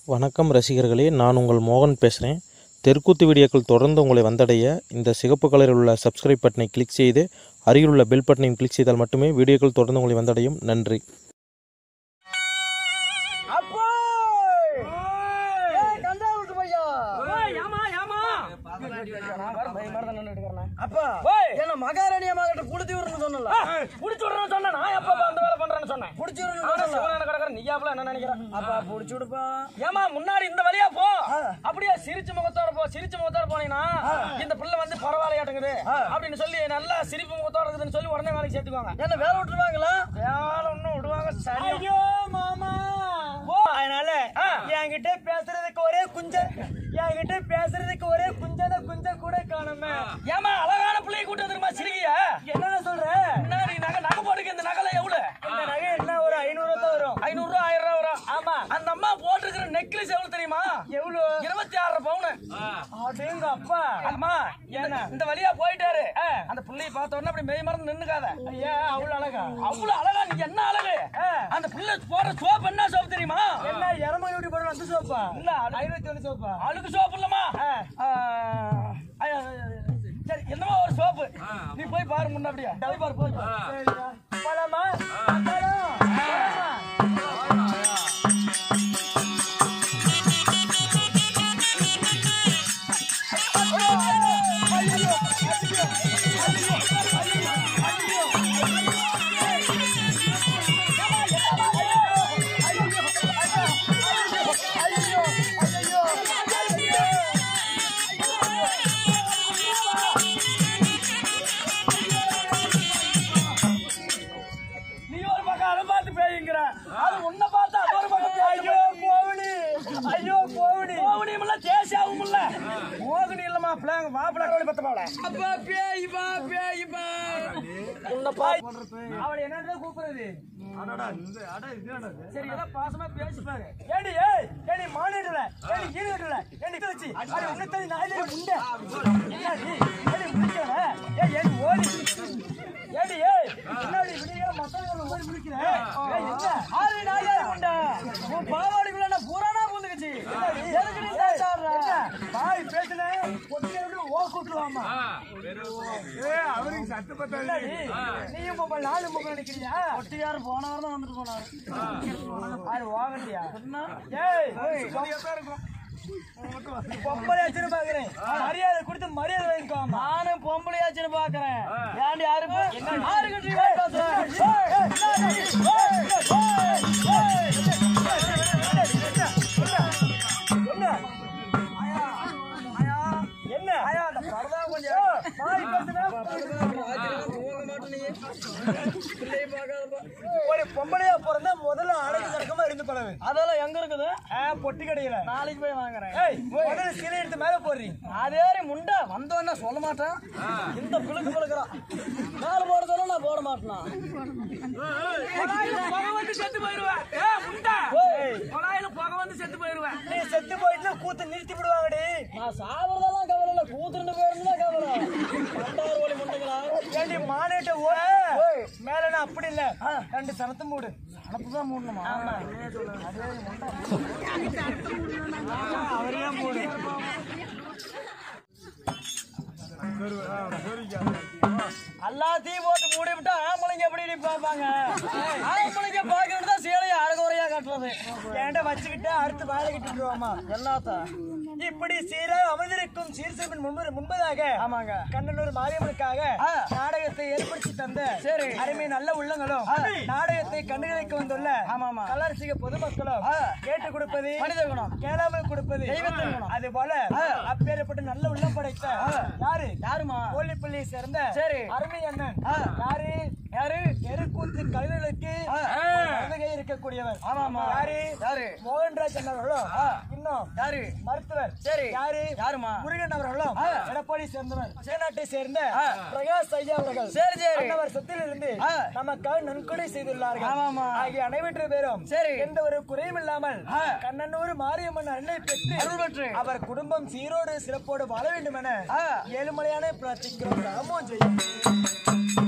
வணக்கம் ரசிகர்களே நான் உங்கள் மோகன் பேசுகிறேன் தெற்குத்து வீடியோக்கள் தொடர்ந்து உங்களை வந்தடைய இந்த சிகப்பு கலரில் உள்ள சப்ஸ்கிரைப் பட்டனை கிளிக் செய்து அருகில் உள்ள பெல் பட்டனையும் கிளிக் செய்தால் மட்டுமே வீடியோக்கள் தொடர்ந்து உங்களை வந்தடையும் நன்றி அப்போ ஏய் கண்டா விட்டு பையா ஏமா ஏமா அப்பா என்ன மகாராணியா மகிட்ட புடிச்சு விடுறேன்னு சொன்னல புடிச்சு விடுறேன்னு சொன்னேன் நான் எப்ப அந்த வேலை பண்றேன்னு சொன்னேன் புடிச்சு ஆனா விடுறேன்னு சொன்னல சிவனான கடற்கரை நீயாப்புல என்ன நினைக்கிறேன் அப்பா புடிச்சு விடுப்பா ஏமா முன்னாடி இந்த வழியா போ அப்படியே சிரிச்ச முகத்தோட போ சிரிச்ச முகத்தோட போனீங்கன்னா இந்த பிள்ளை வந்து பரவாயில்லையாட்டுங்குது அப்படின்னு சொல்லி நல்லா சிரிப்பு முகத்தோட இருக்குதுன்னு சொல்லி உடனே வேலைக்கு சேர்த்துக்குவாங்க என்ன வேலை விட்டுருவாங்களா வேலை ஒண்ணும் விடுவாங்க சரி ஐயோ மாமா ஓ அதனால என்கிட்ட பேசுறதுக்கு ஒரே குஞ்சன் என்கிட்ட பேசுறதுக்கு ஒரே குஞ்சன குஞ்ச கூட காணுமே ஏமா அழகான பிள்ளைய கூட்டு வந்துருமா சிரிக்கிய என்ன சொல்ற முன்னாடி நகை நகை போட்டுக்க இந்த நகலை எவ்வளவு இந்த நகை என்ன ஒரு ஐநூறு தான் வரும் ஐநூறு ரூபா ஆயிரம் ரூபா வரும் ஆமா அந்த அம்மா போட்டிருக்கிற நெக்லஸ் எவ்வளவு தெரியுமா எவ்வளவு இருபத்தி ஆறு பவுனு அப்படிங்க அப்பா அம்மா என்ன இந்த வழியா போயிட்டாரு அந்த புள்ளைய பார்த்த உடனே அப்படி மெய் மறந்து நின்னுக்காத ஐயா அவ்வளவு அழகா அவ்வளவு அழகா நீ என்ன அழகு அந்த புள்ள போடுற சோப் என்ன சோப் தெரியுமா என்ன எரம எப்படி போடணும் அந்த சோப்பா இல்ல ஐநூத்தி ஒண்ணு சோப்பா அழுக்கு சோப்பு இல்லமா சரி என்னமோ ஒரு சோப்பு நீ போய் பாரு முன்ன அப்படியே போய் பாரு போய் பாரு. போலாமா போலாம். போலாமா? நீ ஒரு பக்கம் அதை பார்த்து பேயுங்கிற அது உன்னை பார்த்து அது ஒரு பக்கம் ஐயோ கோவிலி ஐயோ கோவிலி கோவணியும் இல்ல தேசியாவும் இல்ல மோகனி இல்லமா பிள்ளைங்க மாப்பிள்ளை கோழி பத்த மாவள அப்பா பேய் பா பேய் பா உன்னை பாய் அவளை என்னன்னு கூப்பிடுறது சரி ஏதோ பாசமா பேசிப்பாரு ஏடி ஏய் ஏடி மானிடல ஏடி ஈடுல ஏடி வச்சு அட உன்னை தள்ளி நாயிலே முண்டை ஏடி ஏடி முடிக்கல ஏய் ஏடி ஓடி ஏடி ஏய் முன்னாடி விடிய மத்தவங்க ஓடி முடிக்கிற ஏய் என்ன ஆறு நாயிலே முண்டை உன் பாவாடிக்குள்ள நான் பூரானா பூந்துக்குச்சு எதுக்கு நீ சாடுற பாய் பேசுனே பொட்டியை விட்டு ஓ கூட்டுவாமா என்னடி? நீயும் மொபைல் நாலு மொபைல் நினைக்கிறியா ஒட்டியாரு போன வாரம் தான் வந்துட்டு போனாரு அது வாங்கண்டியா ஏய் பொம்பளையாச்சுன்னு பாக்குறேன் மரியாதை கொடுத்து மரியாதை வாங்கிக்கோ நானும் பொம்பளையாச்சுன்னு பாக்குறேன் ஏன்டி யாரு யாரு கட்டி என்ன அந்த பரதா கொஞ்சம் பாய் ஒரு பொம்பளையா பிறந்தா முதல்ல அடக்கு சடக்கமா இருந்து பழகு அதெல்லாம் எங்க இருக்குது பொட்டி கடையில நாளைக்கு போய் வாங்குறேன் ஏய் முதல்ல சிலை எடுத்து மேல போடுறீங்க அதே முண்டை வந்தோன்னா சொல்ல மாட்டேன் இந்த பிளுக்கு பிளுக்குறான் மேல போட சொல்ல நான் போட மாட்டேனா புகை வந்து செத்து போயிருவேன் ஏ முண்டை கொலாயில புகை வந்து செத்து போயிருவேன் நீ செத்து போயிட்டு கூத்து நிறுத்தி விடுவாங்கடி நான் சாவறதெல்லாம் கவலை இல்ல கூத்துட்டு போயிருந்தா கவலை பண்டாறு வழி முண்டைங்களா ஏண்டி மானிட்ட ஓ மேல நான் அப்படி இல்ல ரெண்டு சனத்து மூடு சனத்து தான் மூடணுமா அவரையே மூடு எல்லாத்தையும் போட்டு மூடி விட்டா ஆம்பளைங்க எப்படி நீ பார்ப்பாங்க ஆம்பளைங்க பார்க்கறது தான் சேலையை அழகுறையா கட்டுறது ஏன்டா வச்சுக்கிட்டு அடுத்து வேலை கிட்டுருவாமா என்னத்தா இப்படி சீராக அமர்ந்திருக்கும் சீர்சேபின் முன்பு முன்பதாக ஆமாங்க கண்ணனூர் மாரியம்மனுக்காக ஆ. நாடகத்தை ஏற்படுத்தி தந்த சரி. அருமை நல்ல உள்ளங்களும் நாடகத்தை கண்டுகளிக்க வந்துள்ள ஆமாமா. கலரசிக பொதுமக்களும் ஆ. கேட்டுக் கொடுப்பது மனித குணம் கேளாமல் கொடுப்பது தெய்வத்தின் குணம். அது போல அப்பேற்பட்ட நல்ல உள்ளம் படைத்த யாரு யாருமா கோழிப்பள்ளியை சேர்ந்த சரி. அருமை அண்ணன் ஆ. யாரு யாரு தெருக்கூத்து கலைஞர்களுக்கு ஆ. அருகே இருக்கக்கூடியவர் ஆமாமா. யாரு யாரு மோகன்ராஜ் அவர்களும் இன்னும் யாரு மருத்துவர் சரி. யாரு யாருமா முருகன் அவர்களும் எடப்பாடி சேர்ந்தவர் சேநாட்டை சேர்ந்த ஆ. பிரகாஷ் ஐயா அவர்கள் சரி, சரி. அன்னவர் சொத்தில் இருந்து ஆ. நமக்காக நன்கொடை செய்துள்ளார்கள் ஆமாமா. ஆகிய அனைவற்று பேரும் சரி. எந்த ஒரு குறையும் இல்லாமல் ஆ. கண்ணனூர் மாரியம்மன் அருளை பெற்று அருள் பெற்று. அவர் குடும்பம் சீரோடு சிறப்போடு வாழ வேண்டும் என ஆ. ஏழுமலையான பிரார்த்திக்கிறோம் ராமோ ஜெயம்